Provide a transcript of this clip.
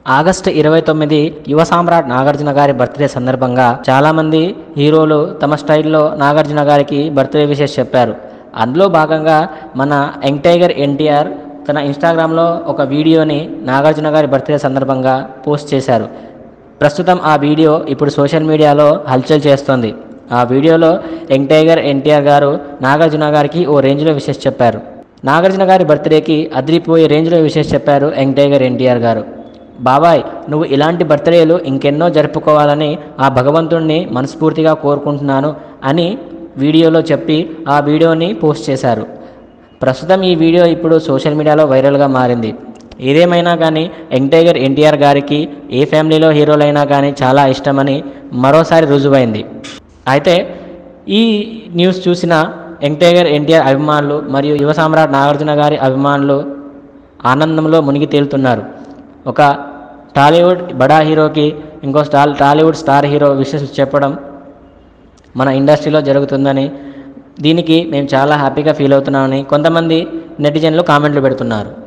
August ఇరవై తొమ్మిది యువ సామ్రాట్ నాగార్జున గారి బర్త్డే సందర్భంగా చాలామంది హీరోలు తమ స్టైల్లో నాగార్జున గారికి బర్త్డే విషెస్ చెప్పారు అందులో భాగంగా మన యంగ్ టైగర్ ఎన్టీఆర్ తన ఇన్స్టాగ్రామ్లో ఒక వీడియోని నాగార్జున గారి బర్త్డే సందర్భంగా పోస్ట్ చేశారు ప్రస్తుతం ఆ వీడియో ఇప్పుడు సోషల్ మీడియాలో హల్చల్ చేస్తోంది ఆ వీడియోలో యంగ్ టైగర్ ఎన్టీఆర్ గారు నాగార్జున గారికి ఓ రేంజ్లో విషెస్ చెప్పారు నాగార్జున గారి బర్త్డేకి అదిరిపోయే రేంజ్లో విషెస్ చెప్పారు యంగ్ టైగర్ ఎన్టీఆర్ గారు బాబాయ్ నువ్వు ఇలాంటి బర్త్డేలు ఇంకెన్నో జరుపుకోవాలని ఆ భగవంతుణ్ణి మనస్ఫూర్తిగా కోరుకుంటున్నాను అని వీడియోలో చెప్పి ఆ వీడియోని పోస్ట్ చేశారు ప్రస్తుతం ఈ వీడియో ఇప్పుడు సోషల్ మీడియాలో వైరల్గా మారింది ఏదేమైనా కానీ యంగ్ టైగర్ ఎన్టీఆర్ గారికి ఏ ఫ్యామిలీలో హీరోలైనా కానీ చాలా ఇష్టమని మరోసారి రుజువైంది అయితే ఈ న్యూస్ చూసిన యంగ్ టైగర్ ఎన్టీఆర్ అభిమానులు మరియు యువ సామ్రాట్ నాగార్జున గారి అభిమానులు ఆనందంలో మునిగి తేలుతున్నారు ఒక టాలీవుడ్ బడా హీరోకి ఇంకో star Tollywood star hero wishes చెప్పడం మన ఇండస్ట్రీలో జరుగుతుందని దీనికి మేము చాలా హ్యాపీగా ఫీల్ అవుతున్నామని కొంతమంది నెటిజన్లు కామెంట్లు పెడుతున్నారు